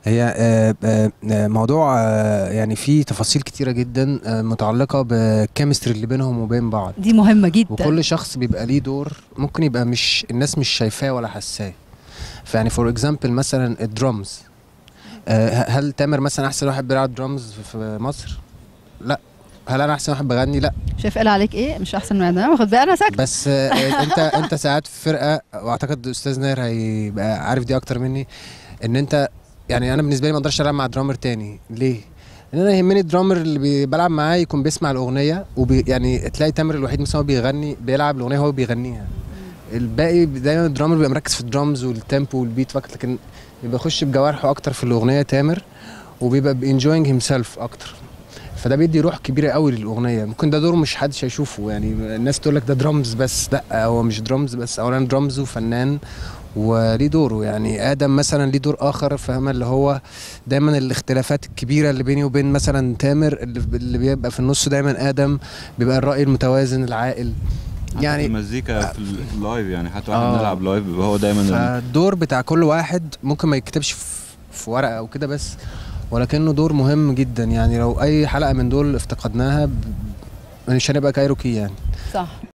هي آه، آه، آه، موضوع آه، يعني فيه تفاصيل كتيرة جدا آه، متعلقة بالكيمستري اللي بينهم وبين بعض دي مهمه جدا وكل شخص بيبقى ليه دور ممكن يبقى مش الناس مش شايفاه ولا حاساه فيعني فور اكزامبل مثلا الدرامز آه، هل تامر مثلا احسن واحد بيلعب درامز في مصر لا هل انا احسن واحد بغني لا شايف قال عليك ايه مش احسن من انا واخد بالي انا ساكت بس آه، انت انت ساعات في فرقه واعتقد استاذ ناير هيبقى عارف دي اكتر مني ان انت يعني انا بالنسبه لي ما اقدرش العب مع درامر تاني ليه؟ لان انا يهمني الدرامر اللي بي- بلعب معاه يكون بيسمع الاغنيه وبي يعني تلاقي تامر الوحيد مثلا هو بيغني بيلعب الاغنيه هو بيغنيها الباقي دايما الدرامر بيبقى مركز في الدرامز والتيمبو والبيت فقط لكن بيبقى يخش بجوارحه اكتر في الاغنيه تامر وبيبقى بانجوينج هيم سيلف اكتر فده بيدي روح كبيره قوي للاغنيه ممكن ده دور مش حدش هيشوفه يعني الناس تقول لك ده درامز بس لا هو مش درامز بس اولا درامز وفنان وليه دوره يعني ادم مثلا ليه دور اخر فاهمه اللي هو دايما الاختلافات الكبيره اللي بيني وبين مثلا تامر اللي اللي بيبقى في النص دايما ادم بيبقى الراي المتوازن العاقل يعني يعني المزيكا في ال- في اللايف يعني حتى واحنا آه. بنلعب لايف بيبقى هو دايما ال- فالدور بتاع كل واحد ممكن ما يكتبش في- في ورقه او كده بس ولكنه دور مهم جدا يعني لو اي حلقه من دول افتقدناها ب- مش هنبقى كايروكي يعني صح